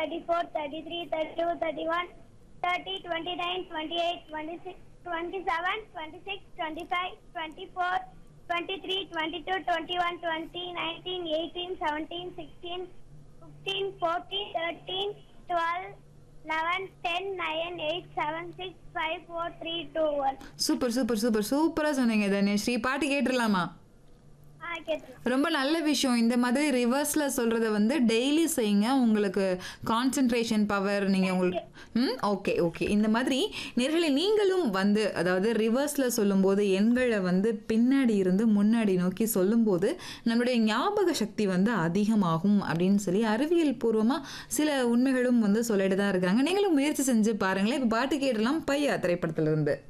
thirty four thirty three thirty two thirty one thirty twenty nine twenty eight twenty six twenty seven twenty six twenty five twenty four twenty three twenty two twenty one twenty nineteen eighteen seventeen sixteen fifteen fourteen thirteen twelve eleven ten nine eight seven six five four three two one super super super சூப்பரா சொன்னீங்க தன்யஸ்ரீ பாட்டு கேட்டுடலாமா ஆ கேட்டு ரொம்ப நல்ல விஷயம் இந்த மாதிரி ரிவர்ஸில் சொல்கிறத வந்து டெய்லி செய்யுங்க உங்களுக்கு கான்சென்ட்ரேஷன் பவர் நீங்கள் உங்களுக்கு ம் ஓகே ஓகே இந்த மாதிரி நேர்களை நீங்களும் வந்து அதாவது ரிவர்ஸில் சொல்லும்போது எண்களை வந்து பின்னாடி இருந்து முன்னாடி நோக்கி சொல்லும்போது நம்மளுடைய ஞாபக சக்தி வந்து அதிகமாகும் அப்படின்னு சொல்லி அறிவியல் பூர்வமாக சில உண்மைகளும் வந்து சொல்லிட்டு தான் இருக்காங்க நீங்களும் முயற்சி செஞ்சு பாருங்களேன் இப்போ பாட்டு கேட்டலாம் பையா திரைப்படத்திலிருந்து